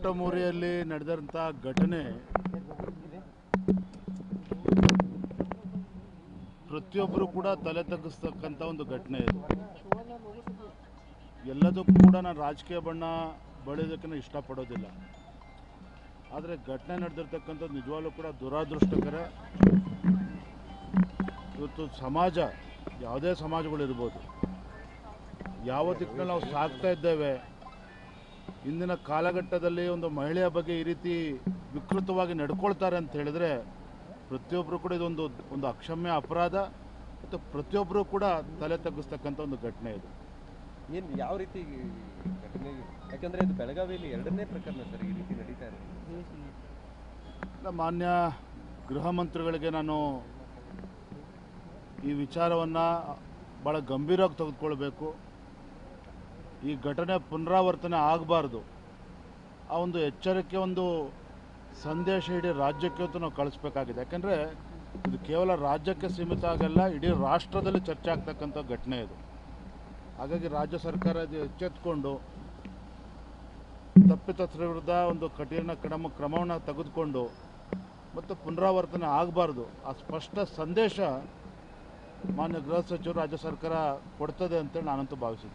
ಮೊಟ್ಟಮೊರೆಯಲ್ಲಿ ನಡೆದಂಥ ಘಟನೆ ಪ್ರತಿಯೊಬ್ಬರು ಕೂಡ ತಲೆ ತಗ್ಗಿಸ್ತಕ್ಕಂಥ ಒಂದು ಘಟನೆ ಇದು ಎಲ್ಲದಕ್ಕೂ ಕೂಡ ನಾನು ರಾಜಕೀಯ ಬಣ್ಣ ಬಳಿಯೋದಕ್ಕೆ ನಾನು ಇಷ್ಟಪಡೋದಿಲ್ಲ ಆದರೆ ಘಟನೆ ನಡೆದಿರ್ತಕ್ಕಂಥದ್ದು ನಿಜವಾಗ್ಲೂ ಕೂಡ ದುರಾದೃಷ್ಟಕರ ಇವತ್ತು ಸಮಾಜ ಯಾವುದೇ ಸಮಾಜಗಳಿರ್ಬೋದು ಯಾವ ದಿಕ್ಕಿನಲ್ಲಿ ನಾವು ಸಾಗ್ತಾ ಇದ್ದೇವೆ ಇಂದಿನ ಕಾಲಘಟ್ಟದಲ್ಲಿ ಒಂದು ಮಹಿಳೆಯ ಬಗ್ಗೆ ಈ ರೀತಿ ವಿಕೃತವಾಗಿ ನಡ್ಕೊಳ್ತಾರೆ ಅಂತ ಹೇಳಿದ್ರೆ ಪ್ರತಿಯೊಬ್ಬರು ಕೂಡ ಇದೊಂದು ಒಂದು ಅಕ್ಷಮ್ಯ ಅಪರಾಧ ಮತ್ತು ಪ್ರತಿಯೊಬ್ಬರು ಕೂಡ ತಲೆ ತಗ್ಗಿಸ್ತಕ್ಕಂಥ ಒಂದು ಘಟನೆ ಇದು ಏನು ಯಾವ ರೀತಿ ಘಟನೆ ಯಾಕಂದ್ರೆ ಇದು ಬೆಳಗಾವಿಯಲ್ಲಿ ಎರಡನೇ ಪ್ರಕರಣ ಸರ್ ಈ ರೀತಿ ನಡೀತಾ ಇದೆ ಇಲ್ಲ, ಮಾನ್ಯ ಗೃಹ ಮಂತ್ರಿಗಳಿಗೆ ನಾನು ಈ ವಿಚಾರವನ್ನು ಭಾಳ ಗಂಭೀರವಾಗಿ ತೆಗೆದುಕೊಳ್ಬೇಕು ಈ ಘಟನೆ ಪುನರಾವರ್ತನೆ ಆಗಬಾರ್ದು ಆ ಒಂದು ಎಚ್ಚರಿಕೆ ಒಂದು ಸಂದೇಶ ಇಡೀ ರಾಜ್ಯಕ್ಕೆ ಇವತ್ತು ನಾವು ಕಳಿಸ್ಬೇಕಾಗಿದೆ ಯಾಕಂದರೆ ಇದು ಕೇವಲ ರಾಜ್ಯಕ್ಕೆ ಸೀಮಿತ ಆಗಲ್ಲ ಇಡೀ ರಾಷ್ಟ್ರದಲ್ಲಿ ಚರ್ಚೆ ಆಗ್ತಕ್ಕಂಥ ಘಟನೆ ಇದು ಹಾಗಾಗಿ ರಾಜ್ಯ ಸರ್ಕಾರ ಇದು ಎಚ್ಚೆತ್ಕೊಂಡು ತಪ್ಪಿತಸ್ಥರ ವಿರುದ್ಧ ಒಂದು ಕಠಿಣ ಕ್ರಮ ಕ್ರಮವನ್ನು ತೆಗೆದುಕೊಂಡು ಮತ್ತು ಪುನರಾವರ್ತನೆ ಆಗಬಾರ್ದು ಆ ಸ್ಪಷ್ಟ ಸಂದೇಶ ಮಾನ್ಯ ಗೃಹ ಸಚಿವರು ರಾಜ್ಯ ಸರ್ಕಾರ ಕೊಡ್ತದೆ ಅಂತೇಳಿ ನಾನಂತೂ ಭಾವಿಸಿದ್ದೆ